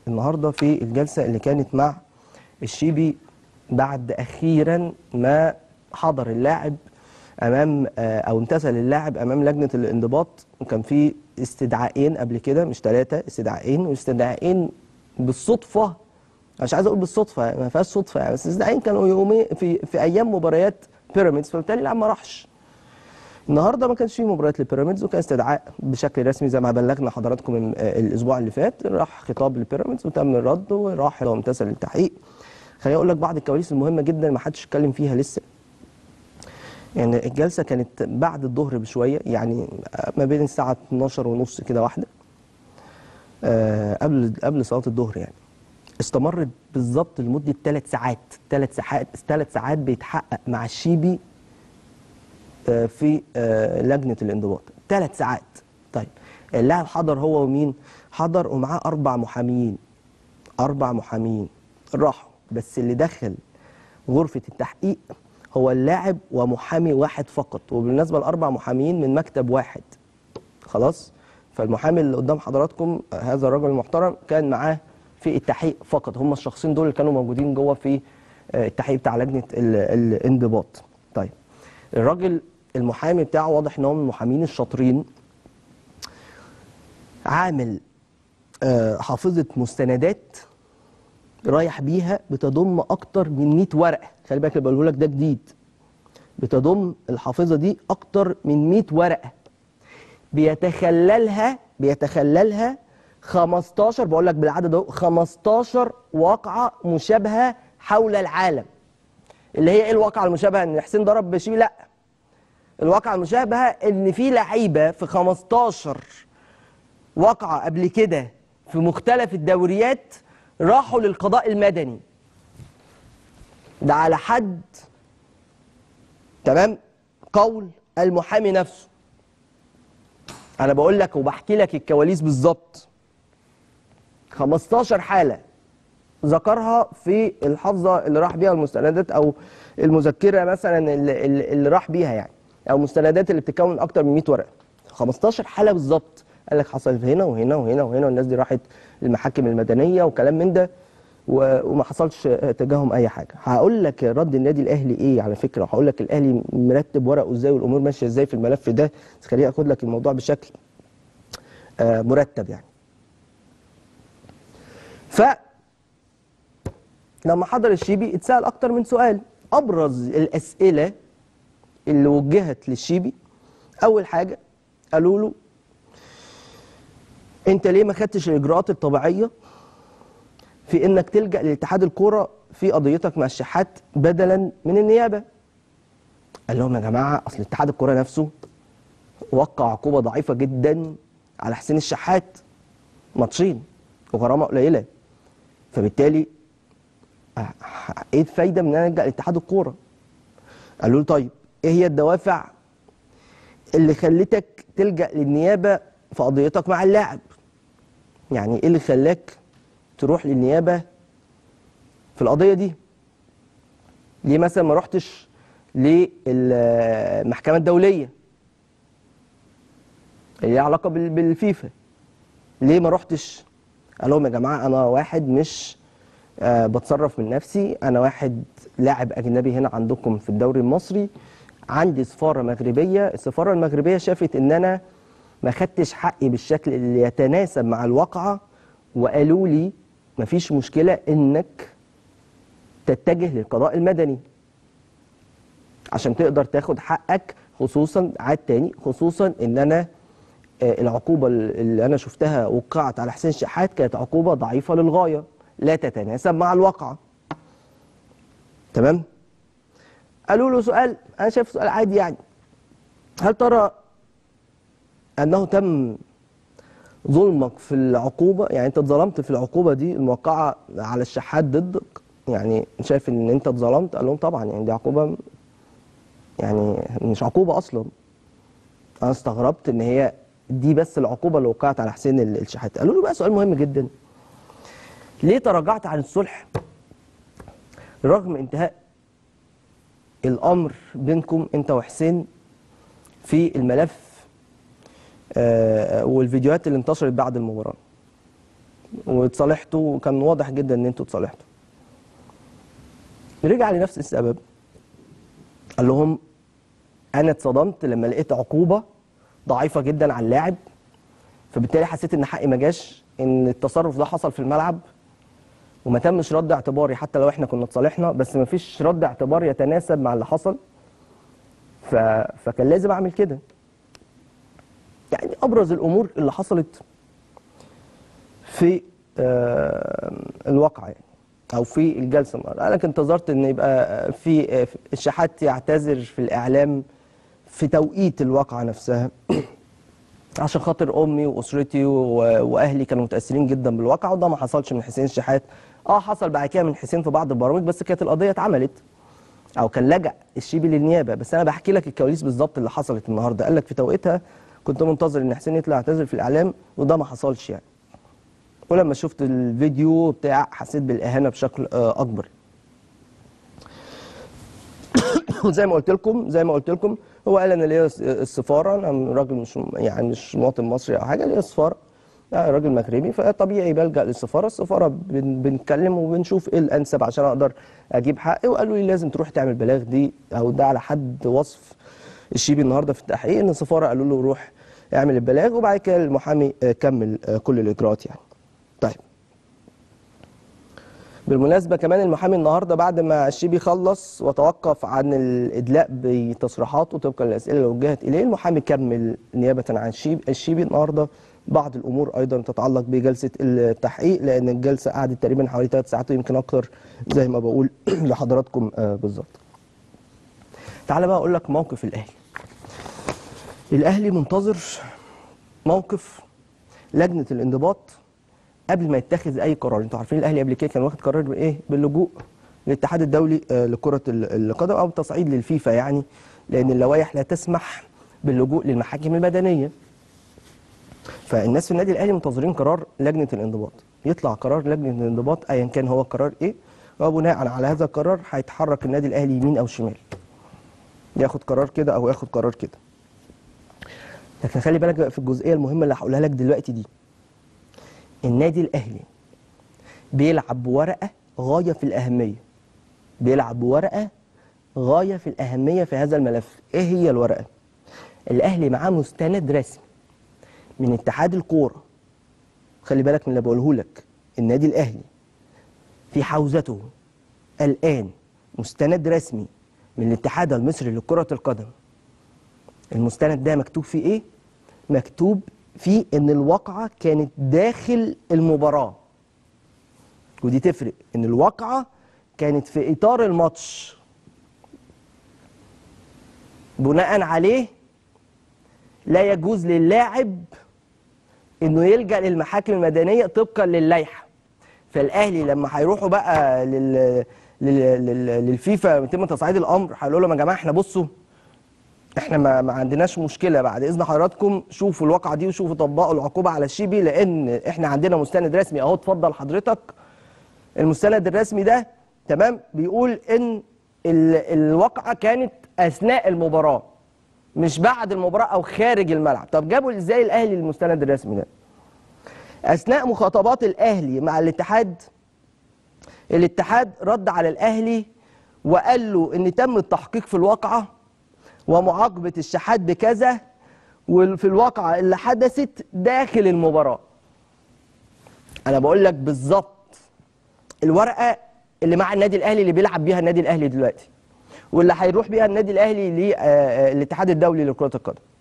النهارده في الجلسه اللي كانت مع الشيبي بعد اخيرا ما حضر اللاعب امام آه، او امتثل اللاعب امام لجنه الانضباط وكان في استدعائين قبل كده مش ثلاثه استدعائين واستدعائين بالصدفه مش عايز اقول بالصدفه ما فيهاش صدفه يعني بس استدعائين كانوا يومين في في ايام مباريات بيراميدز فبالتالي اللاعب ما راحش النهارده ما كانش فيه مباريات لبيراميدز وكان استدعاء بشكل رسمي زي ما بلغنا حضراتكم من آه، الاسبوع اللي فات راح خطاب لبيراميدز وتم الرد وراح وامتثل التحقيق خليني اقول لك بعض الكواليس المهمه جدا ما حدش اتكلم فيها لسه يعني الجلسه كانت بعد الظهر بشويه يعني آه، ما بين الساعه 12 ونص كده واحده آه، قبل قبل صلاه الظهر يعني استمرت بالظبط لمده ثلاث ساعات ثلاث ساعات ثلاث ساعات بيتحقق مع الشيبي آه، في آه، لجنه الانضباط ثلاث ساعات طيب اللاعب حضر هو ومين حضر ومعاه اربع محاميين اربع محاميين راحوا بس اللي دخل غرفه التحقيق هو اللاعب ومحامي واحد فقط وبالنسبه لاربع محاميين من مكتب واحد خلاص فالمحامي اللي قدام حضراتكم آه، هذا الرجل المحترم كان معاه في التحقيق فقط هم الشخصين دول اللي كانوا موجودين جوه في آه، التحقيق بتاع لجنه ال- الانضباط طيب الراجل المحامي بتاعه واضح ان هو من المحامين الشاطرين عامل آه، حافظه مستندات رايح بيها بتضم اكتر من 100 ورقه خلي بالك اللي بقوله لك ده جديد بتضم الحافظه دي اكتر من 100 ورقه بيتخللها بيتخللها 15 بقول لك بالعدد اهو 15 واقعه مشابهه حول العالم اللي هي ايه الواقعه المشابهه ان حسين ضرب بشيبي لا الواقعه المشابهه ان في لعيبه في 15 واقعه قبل كده في مختلف الدوريات راحوا للقضاء المدني ده على حد تمام قول المحامي نفسه انا بقول لك وبحكي لك الكواليس بالظبط 15 حاله ذكرها في الحافظه اللي راح بيها المستندات او المذكره مثلا اللي, اللي اللي راح بيها يعني او المستندات اللي بتتكون من اكتر من 100 ورقه 15 حاله بالظبط قال لك حصل في هنا وهنا وهنا وهنا والناس دي راحت المحاكم المدنيه وكلام من ده و- وما حصلش تجاههم اي حاجه هقول لك رد النادي الاهلي ايه على فكره وهقول لك الاهلي مرتب ورقه ازاي والامور ماشيه ازاي في الملف ده بس خليني اخد لك الموضوع بشكل آه، مرتب يعني ف لما حضر الشيبي اتسال اكتر من سؤال ابرز الاسئله اللي وجهت للشيبي اول حاجه قالوا له انت ليه ما خدتش الاجراءات الطبيعيه في انك تلجا لاتحاد الكوره في قضيتك مع الشحات بدلا من النيابه قال لهم يا جماعه اصل اتحاد الكوره نفسه وقع عقوبه ضعيفه جدا على حسين الشحات ماتشين وغرامه قليله فبالتالي أه، ايه الفايده من ان انا الجا لاتحاد الكوره قالوا له طيب ايه هي الدوافع اللي خلتك تلجا للنيابه في قضيتك مع اللاعب يعني ايه اللي خلاك تروح للنيابه في القضيه دي ليه مثلا ما رحتش للمحكمه الدوليه اللي ليها علاقه بال- بالفيفا ليه ما رحتش قال لهم يا جماعه انا واحد مش آه بتصرف من نفسي انا واحد لاعب اجنبي هنا عندكم في الدوري المصري عندي سفاره مغربيه السفاره المغربيه شافت ان انا ما خدتش حقي بالشكل اللي يتناسب مع الواقعه وقالوا لي مفيش مشكله انك تتجه للقضاء المدني عشان تقدر تاخد حقك خصوصا عاد تاني خصوصا ان انا آه، العقوبه اللي انا شفتها وقعت على حسين شحات كانت عقوبه ضعيفه للغايه لا تتناسب مع الواقعه تمام قالوا له سؤال انا شايف سؤال عادي يعني هل ترى انه تم ظلمك في العقوبه يعني انت اتظلمت في العقوبه دي الموقعه على الشحات ضدك يعني شايف ان انت اتظلمت قال لهم طبعا يعني دي عقوبه يعني مش عقوبه اصلا انا استغربت ان هي دي بس العقوبه اللي وقعت على حسين ال- الشحات قالوا له بقى سؤال مهم جدا ليه تراجعت عن الصلح رغم انتهاء الامر بينكم انت وحسين في الملف آه، والفيديوهات اللي انتشرت بعد المباراه واتصالحتوا وكان واضح جدا ان انتوا اتصالحتوا رجع لنفس السبب قال لهم انا اتصدمت لما لقيت عقوبه ضعيفه جدا على اللاعب فبالتالي حسيت ان حقي ما جاش ان التصرف ده حصل في الملعب وما تمش رد اعتباري حتى لو احنا كنا اتصالحنا بس ما فيش رد اعتبار يتناسب مع اللي حصل ف... فكان لازم اعمل كده يعني ابرز الامور اللي حصلت في آه، الواقعه يعني او في الجلسه النهارده انا كنت انتظرت ان يبقى في آه، الشحات يعتذر في الاعلام في توقيت الواقعه نفسها عشان خاطر امي واسرتي و- واهلي كانوا متاثرين جدا بالواقعه وده ما حصلش من حسين الشحات اه حصل بعد كده من حسين في بعض البرامج بس كانت القضيه اتعملت او كان لجأ الشيبي للنيابه بس انا بحكي لك الكواليس بالظبط اللي حصلت النهارده قال لك في توقيتها كنت منتظر ان حسين يطلع يعتذر في الاعلام وده ما حصلش يعني ولما شفت الفيديو بتاع حسيت بالاهانه بشكل آه، اكبر وزي ما قلت لكم زي ما قلت لكم هو قال انا ليا السفاره انا راجل مش يعني مش مواطن مصري او حاجه ليا سفاره يعني راجل مغربي فطبيعي بلجأ للسفاره السفاره بن بنتكلم وبنشوف ايه الانسب عشان اقدر اجيب حقي وقالوا لي لازم تروح تعمل بلاغ دي او ده على حد وصف الشيبي النهارده في التحقيق ان السفاره قالوا له روح اعمل البلاغ وبعد كده المحامي آه، كمل آه، كل الاجراءات يعني طيب بالمناسبة كمان المحامي النهاردة بعد ما الشيبي خلص وتوقف عن الإدلاء بتصريحاته طبقا للأسئلة اللي وجهت إليه المحامي كمل نيابة عن الشيبي, الشيبي النهاردة بعض الأمور أيضا تتعلق بجلسة التحقيق لأن الجلسة قعدت تقريبا حوالي ثلاث ساعات ويمكن أكتر زي ما بقول لحضراتكم آه، بالظبط تعال بقى أقول لك موقف الأهلي الأهلي منتظر موقف لجنة الانضباط قبل ما يتخذ اي قرار انتوا عارفين الاهلي قبل كده كان واخد قرار بايه باللجوء للاتحاد الدولي آه، لكره ال- القدم او تصعيد للفيفا يعني لان اللوائح لا تسمح باللجوء للمحاكم المدنيه فالناس في النادي الاهلي منتظرين قرار لجنه الانضباط يطلع قرار لجنه الانضباط ايا كان هو القرار ايه وبناء على هذا القرار هيتحرك النادي الاهلي يمين او شمال ياخد قرار كده او ياخد قرار كده لكن خلي بالك بقى في الجزئيه المهمه اللي هقولها لك دلوقتي دي النادي الاهلي بيلعب بورقه غايه في الاهميه بيلعب بورقه غايه في الاهميه في هذا الملف ايه هي الورقه الاهلي معاه مستند رسمي من اتحاد الكوره خلي بالك من اللي بقوله لك النادي الاهلي في حوزته الان مستند رسمي من الاتحاد المصري لكره القدم المستند ده مكتوب فيه ايه مكتوب فيه ان الواقعه كانت داخل المباراه ودي تفرق ان الواقعه كانت في اطار الماتش بناء عليه لا يجوز للاعب انه يلجا للمحاكم المدنيه طبقا للائحه فالاهلي لما هيروحوا بقى لل... لل... لل... للفيفا يتم تصعيد الامر هيقولوا لهم يا جماعه احنا بصوا احنا ما, ما عندناش مشكله بعد اذن حضراتكم شوفوا الواقعه دي وشوفوا طبقوا العقوبه على الشيبي لان احنا عندنا مستند رسمي اهو اتفضل حضرتك المستند الرسمي ده تمام بيقول ان ال... الواقعه كانت اثناء المباراه مش بعد المباراه او خارج الملعب طب جابوا ازاي الاهلي المستند الرسمي ده اثناء مخاطبات الاهلي مع الاتحاد الاتحاد رد على الاهلي وقال له ان تم التحقيق في الواقعه ومعاقبه الشحات بكذا وفي الواقعه اللي حدثت داخل المباراه انا بقول لك بالظبط الورقه اللي مع النادي الاهلي اللي بيلعب بيها النادي الاهلي دلوقتي واللي هيروح بيها النادي الاهلي للاتحاد الدولي لكره القدم